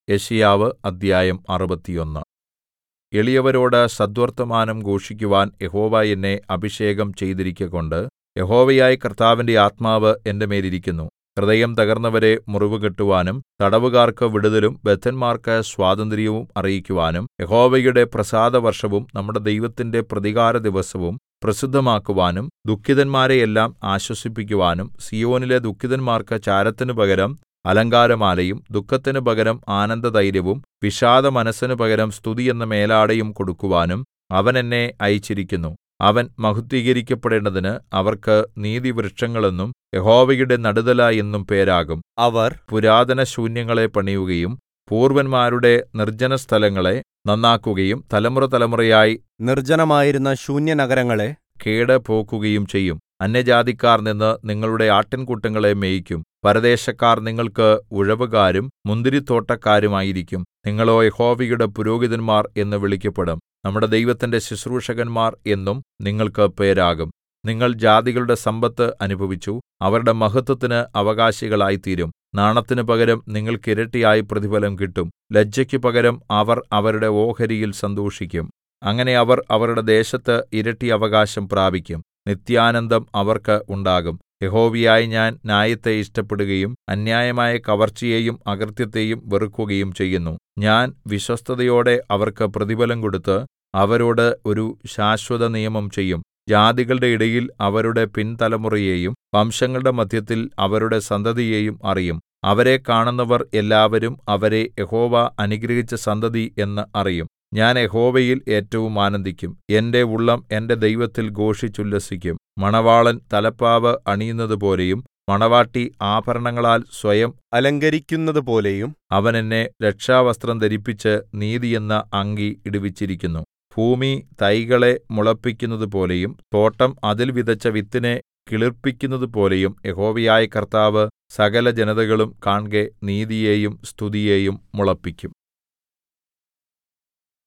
യെശയ്യാവ് അദ്ധ്യായം അറുപത്തിയൊന്ന് എളിയവരോട് സദ്വർത്തമാനം ഘോഷിക്കുവാൻ യഹോവ എന്നെ അഭിഷേകം ചെയ്തിരിക്കകൊണ്ട് യഹോവയായ കർത്താവിന്റെ ആത്മാവ് എന്റെ മേൽ ഇരിക്കുന്നു ഹൃദയം തകർന്നവരെ മുറിവുകെട്ടുവാനും തടവുകാർക്ക് വിടുതലും ബദ്ധന്മാർക്ക് സ്വാതന്ത്ര്യവും അറിയിക്കുവാനും യഹോവയുടെ പ്രസാദവർഷവും നമ്മുടെ ദൈവത്തിന്റെ പ്രതികാരദിവസവും പ്രസിദ്ധമാക്കുവാനും ദുഃഖിതന്മാരെയെല്ലാം ആശ്വസിപ്പിക്കുവാനും സീയോനിലെ ദുഃഖിതന്മാർക്ക് ചാരത്തിനു പകരം അലങ്കാരമാലയും ദുഃഖത്തിനു പകരം ആനന്ദതൈലവും വിഷാദമനസ്സിനു പകരം സ്തുതി എന്ന മേലാടയും കൊടുക്കുവാനും അവൻ എന്നെ അയച്ചിരിക്കുന്നു അവൻ മഹത്വീകരിക്കപ്പെടേണ്ടതിന് അവർക്ക് നീതിവൃക്ഷങ്ങളെന്നും യഹോവയുടെ നടുതല എന്നും പേരാകും അവർ പുരാതനശൂന്യങ്ങളെ പണിയുകയും പൂർവ്വന്മാരുടെ നിർജ്ജനസ്ഥലങ്ങളെ നന്നാക്കുകയും തലമുറതലമുറയായി നിർജ്ജനമായിരുന്ന ശൂന്യനഗരങ്ങളെ കേട് പോക്കുകയും ചെയ്യും അന്യജാതിക്കാർ നിന്ന് നിങ്ങളുടെ ആട്ടിൻകൂട്ടങ്ങളെ മേയിക്കും പരദേശക്കാർ നിങ്ങൾക്ക് ഉഴവുകാരും മുന്തിരിത്തോട്ടക്കാരുമായിരിക്കും നിങ്ങളോ യഹോവയുടെ പുരോഹിതന്മാർ എന്ന് വിളിക്കപ്പെടും നമ്മുടെ ദൈവത്തിന്റെ ശുശ്രൂഷകന്മാർ എന്നും നിങ്ങൾക്ക് പേരാകും നിങ്ങൾ ജാതികളുടെ സമ്പത്ത് അനുഭവിച്ചു അവരുടെ മഹത്വത്തിന് അവകാശികളായിത്തീരും നാണത്തിനു പകരം നിങ്ങൾക്ക് ഇരട്ടിയായി പ്രതിഫലം കിട്ടും ലജ്ജയ്ക്കു പകരം അവർ അവരുടെ ഓഹരിയിൽ സന്തോഷിക്കും അങ്ങനെ അവർ അവരുടെ ദേശത്ത് ഇരട്ടി അവകാശം പ്രാപിക്കും നിത്യാനന്ദം അവർക്ക് ഉണ്ടാകും യഹോവയായ ഞാൻ ന്യായത്തെ ഇഷ്ടപ്പെടുകയും അന്യായമായ കവർച്ചയെയും അകൃത്യത്തെയും വെറുക്കുകയും ചെയ്യുന്നു ഞാൻ വിശ്വസ്തതയോടെ അവർക്ക് പ്രതിഫലം കൊടുത്ത് അവരോട് ഒരു ശാശ്വത നിയമം ചെയ്യും ജാതികളുടെ ഇടയിൽ അവരുടെ പിൻതലമുറയെയും വംശങ്ങളുടെ മദ്ധ്യത്തിൽ അവരുടെ സന്തതിയെയും അറിയും അവരെ കാണുന്നവർ എല്ലാവരും അവരെ യഹോവ അനുഗ്രഹിച്ച സന്തതി എന്ന് അറിയും ഞാൻ യഹോവയിൽ ഏറ്റവും ആനന്ദിക്കും എന്റെ ഉള്ളം എന്റെ ദൈവത്തിൽ ഘോഷിച്ചുല്ലസിക്കും മണവാളൻ തലപ്പാവ് അണിയുന്നതുപോലെയും മണവാട്ടി ആഭരണങ്ങളാൽ സ്വയം അലങ്കരിക്കുന്നതുപോലെയും അവൻ എന്നെ രക്ഷാവസ്ത്രം ധരിപ്പിച്ച് നീതി എന്ന അങ്കി ഇടുവിച്ചിരിക്കുന്നു ഭൂമി തൈകളെ മുളപ്പിക്കുന്നതുപോലെയും തോട്ടം അതിൽ വിതച്ച വിത്തിനെ കിളിർപ്പിക്കുന്നതുപോലെയും യഹോവയായ കർത്താവ് സകല ജനതകളും കാൺകെ നീതിയെയും സ്തുതിയെയും മുളപ്പിക്കും